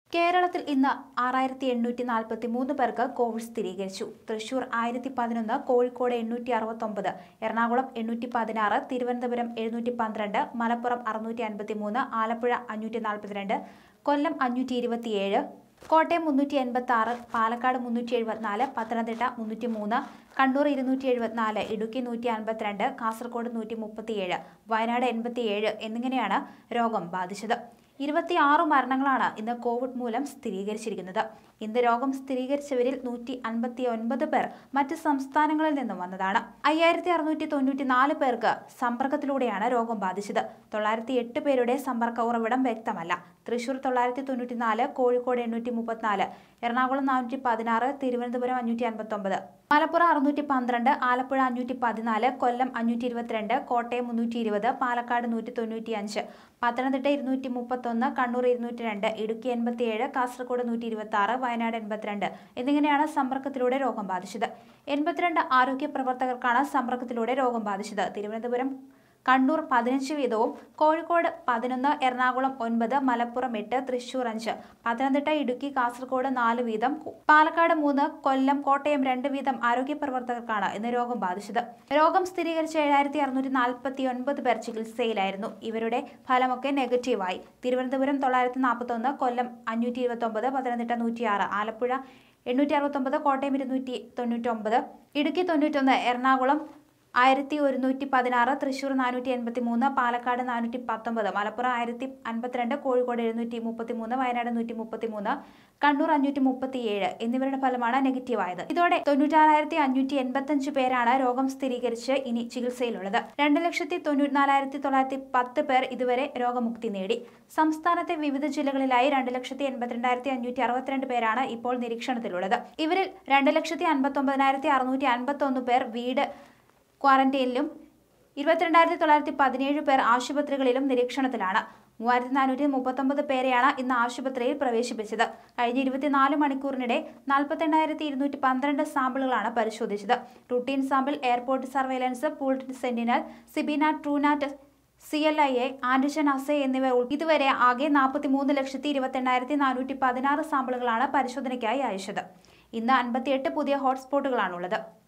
കേരളത്തിൽ ഇന്ന് ആറായിരത്തി എണ്ണൂറ്റി നാൽപ്പത്തി മൂന്ന് പേർക്ക് കോവിഡ് സ്ഥിരീകരിച്ചു തൃശൂർ ആയിരത്തി പതിനൊന്ന് കോഴിക്കോട് എണ്ണൂറ്റി അറുപത്തൊമ്പത് എറണാകുളം എണ്ണൂറ്റി പതിനാറ് തിരുവനന്തപുരം എഴുന്നൂറ്റി പന്ത്രണ്ട് മലപ്പുറം അറുന്നൂറ്റി അൻപത്തി മൂന്ന് ആലപ്പുഴ അഞ്ഞൂറ്റി നാൽപ്പത്തിരണ്ട് കൊല്ലം അഞ്ഞൂറ്റി ഇരുപത്തിയേഴ് കോട്ടയം മുന്നൂറ്റി എൺപത്തി ആറ് പാലക്കാട് മുന്നൂറ്റി എഴുപത്തിനാല് പത്തനംതിട്ട മുന്നൂറ്റി മൂന്ന് കണ്ണൂർ ഇരുന്നൂറ്റി എഴുപത്തിനാല് ഇടുക്കി നൂറ്റി അൻപത്തിരണ്ട് കാസർഗോഡ് നൂറ്റി മുപ്പത്തിയേഴ് വയനാട് എൺപത്തിയേഴ് എന്നിങ്ങനെയാണ് രോഗം ബാധിച്ചത് ഇരുപത്തിയാറ് മരണങ്ങളാണ് ഇന്ന് കോവിഡ് മൂലം സ്ഥിരീകരിച്ചിരിക്കുന്നത് ഇന്ന് രോഗം സ്ഥിരീകരിച്ചവരിൽ നൂറ്റി അൻപത്തി ഒൻപത് പേർ മറ്റ് സംസ്ഥാനങ്ങളിൽ നിന്നും വന്നതാണ് അയ്യായിരത്തി അറുന്നൂറ്റി തൊണ്ണൂറ്റി നാല് പേർക്ക് സമ്പർക്കത്തിലൂടെയാണ് രോഗം ബാധിച്ചത് തൊള്ളായിരത്തി എട്ട് പേരുടെ സമ്പർക്ക ഉറവിടം വ്യക്തമല്ല തൃശൂർ തൊള്ളായിരത്തി തൊണ്ണൂറ്റി നാല് കോഴിക്കോട് എണ്ണൂറ്റി മുപ്പത്തിനാല് എറണാകുളം നാനൂറ്റി പതിനാറ് തിരുവനന്തപുരം അഞ്ഞൂറ്റി അൻപത്തൊമ്പത് മലപ്പുറം അറുന്നൂറ്റി പന്ത്രണ്ട് ആലപ്പുഴ അഞ്ഞൂറ്റി പതിനാല് കൊല്ലം അഞ്ഞൂറ്റി ഇരുപത്തിരണ്ട് കോട്ടയം മുന്നൂറ്റി ഇരുപത് പാലക്കാട് നൂറ്റി തൊണ്ണൂറ്റി അഞ്ച് പത്തനംതിട്ട ഇരുന്നൂറ്റി മുപ്പത്തൊന്ന് കണ്ണൂർ ഇരുന്നൂറ്റി രണ്ട് ഇടുക്കി എൺപത്തിയേഴ് കാസർഗോഡ് നൂറ്റി ഇരുപത്തി ആറ് വയനാട് എൺപത്തിരണ്ട് എന്നിങ്ങനെയാണ് സമ്പർക്കത്തിലൂടെ രോഗം ബാധിച്ചത് എൺപത്തിരണ്ട് ആരോഗ്യ പ്രവർത്തകർക്കാണ് സമ്പർക്കത്തിലൂടെ രോഗം ബാധിച്ചത് തിരുവനന്തപുരം കണ്ണൂർ പതിനഞ്ച് വീതവും കോഴിക്കോട് പതിനൊന്ന് എറണാകുളം ഒൻപത് മലപ്പുറം എട്ട് തൃശൂർ അഞ്ച് പത്തനംതിട്ട ഇടുക്കി കാസർഗോഡ് നാല് വീതം പാലക്കാട് മൂന്ന് കൊല്ലം കോട്ടയം രണ്ട് വീതം ആരോഗ്യ പ്രവർത്തകർക്കാണ് ഇന്ന് രോഗം ബാധിച്ചത് രോഗം സ്ഥിരീകരിച്ച ഏഴായിരത്തി അറുന്നൂറ്റി നാൽപ്പത്തി ഒൻപത് പേർ ചികിത്സയിലായിരുന്നു ഇവരുടെ ഫലമൊക്കെ നെഗറ്റീവായി തിരുവനന്തപുരം തൊള്ളായിരത്തി നാൽപ്പത്തൊന്ന് കൊല്ലം അഞ്ഞൂറ്റി ഇരുപത്തൊമ്പത് പത്തനംതിട്ട നൂറ്റിയാറ് ആലപ്പുഴ എണ്ണൂറ്റി അറുപത്തൊമ്പത് കോട്ടയം ഇരുന്നൂറ്റി തൊണ്ണൂറ്റൊമ്പത് ഇടുക്കി തൊണ്ണൂറ്റൊന്ന് എറണാകുളം ആയിരത്തി ഒരുന്നൂറ്റി പതിനാറ് തൃശൂർ നാനൂറ്റി എൺപത്തി മൂന്ന് പാലക്കാട് നാനൂറ്റി പത്തൊമ്പത് മലപ്പുറം ആയിരത്തി അൻപത്തിരണ്ട് കോഴിക്കോട് എഴുന്നൂറ്റി മുപ്പത്തി മൂന്ന് വയനാട് നൂറ്റി മുപ്പത്തി മൂന്ന് കണ്ണൂർ അഞ്ഞൂറ്റി മുപ്പത്തിയേഴ് എന്നിവരുടെ ഫലമാണ് നെഗറ്റീവായത് ഇതോടെ തൊണ്ണൂറ്റാറായിരത്തി അഞ്ഞൂറ്റി എൺപത്തഞ്ച് പേരാണ് രോഗം സ്ഥിരീകരിച്ച് ഇനി ചികിത്സയിലുള്ളത് രണ്ട് ലക്ഷത്തി തൊണ്ണൂറ്റിനാലായിരത്തി തൊള്ളായിരത്തി പത്ത് പേർ ഇതുവരെ രോഗമുക്തി നേടി സംസ്ഥാനത്തെ വിവിധ ജില്ലകളിലായി രണ്ട് ലക്ഷത്തി എൺപത്തിരണ്ടായിരത്തി അഞ്ഞൂറ്റി അറുപത്തിരണ്ട് പേരാണ് ഇപ്പോൾ നിരീക്ഷണത്തിലുള്ളത് ഇവരിൽ രണ്ട് ലക്ഷത്തി അൻപത്തി ഒമ്പതിനായിരത്തി അറുന്നൂറ്റി അൻപത്തി ഒന്ന് പേർ വീട് ക്വാറന്റൈനിലും ഇരുപത്തിരണ്ടായിരത്തി തൊള്ളായിരത്തി പതിനേഴ് പേർ ആശുപത്രികളിലും നിരീക്ഷണത്തിലാണ് മൂവായിരത്തി നാനൂറ്റി മുപ്പത്തൊമ്പത് പേരെയാണ് ഇന്ന് ആശുപത്രിയിൽ പ്രവേശിപ്പിച്ചത് കഴിഞ്ഞ ഇരുപത്തിനാല് മണിക്കൂറിനിടെ നാൽപ്പത്തെണ്ണായിരത്തി ഇരുന്നൂറ്റി പന്ത്രണ്ട് സാമ്പിളുകളാണ് പരിശോധിച്ചത് routine sample airport surveillance pooled sentinel CBNAAT TrueNat C L I A antigen assay എന്നിവ ഉൾ- ഇതുവരെ ആകെ നാൽപ്പത്തി മൂന്ന് ലക്ഷത്തി ഇരുപത്തെണ്ണായിരത്തി നാനൂറ്റി പതിനാറ് സാമ്പിളുകളാണ് പരിശോധനയ്ക്കായി അയച്ചത് ഇന്ന് അൻപത്തിയെട്ട് പുതിയ ഹോട്ട്സ്പോട്ടുകളാണുള്ളത്